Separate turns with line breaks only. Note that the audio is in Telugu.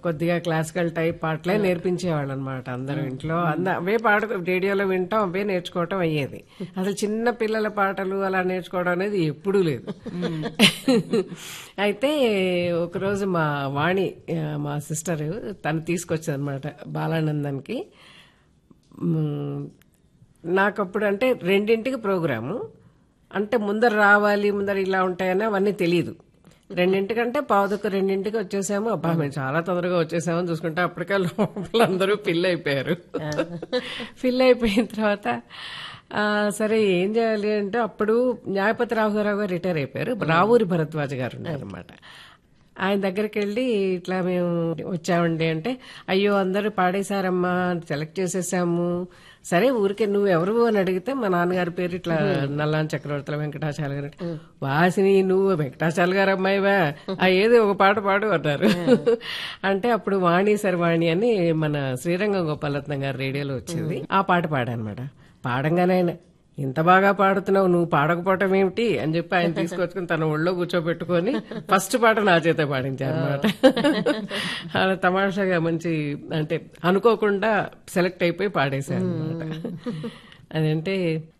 కొద్దిగా క్లాసికల్ టైప్ పాటలే నేర్పించేవాళ్ళు అనమాట అందరూ ఇంట్లో అంద అవే పాట రేడియోలో వింటాం అవే నేర్చుకోవటం అయ్యేది అసలు చిన్న పిల్లల పాటలు అలా నేర్చుకోవడం అనేది ఎప్పుడూ లేదు అయితే ఒకరోజు మా వాణి ఆ, మా సిస్టర్ తను తీసుకొచ్చింది అనమాట బాలానందన్కి మ్, నాకు అప్పుడు అంటే రెండింటికి ప్రోగ్రాము అంటే ముందర రావాలి ముందర ఇలా ఉంటాయని అవన్నీ తెలియదు రెండింటికంటే పావుదొక్క రెండింటికి వచ్చేసాము అబ్బా మేము చాలా తొందరగా వచ్చేసామని చూసుకుంటే అప్పటికే లోపల అందరూ ఫిల్ అయిపోయారు ఫిల్ అయిపోయిన తర్వాత ఆ, సరే ఏం చేయాలి అంటే అప్పుడు న్యాయపతి రాఘవరావు గారు రిటైర్ అయిపోయారు రావూరి భరద్వాజ్ గారు ఉన్నారనమాట ఆయన దగ్గరికి వెళ్ళి ఇట్లా మేము వచ్చామండి అంటే అయ్యో అందరూ పాడేశారమ్మా సెలెక్ట్ చేసేసాము సరే ఊరికే నువ్వు ఎవరు అని అడిగితే మా నాన్నగారి పేరు ఇట్లా నల్లాన్ చక్రవర్తుల వెంకటాచార్య గారు వాసిని నువ్వు వెంకటాచార్య గారు అమ్మాయివా ఆ ఏది ఒక పాట పాడు అన్నారు అంటే అప్పుడు వాణి సర్వాణి అని మన శ్రీరంగం గోపాలరత్నం గారి రేడియోలో వచ్చింది ఆ పాట పాడానమాట పాడంగానే ఆయన ఇంత బాగా పాడుతున్నావు నువ్వు పాడకపోవటం ఏమిటి అని చెప్పి ఆయన తీసుకొచ్చుకుని తన ఒళ్ళో కూర్చోబెట్టుకొని ఫస్ట్ పాట నా చేత పాడించారు అనమాట అలా తమాషాగా మంచి అంటే అనుకోకుండా సెలెక్ట్ అయిపోయి పాడేశారు అనమాట అదంటే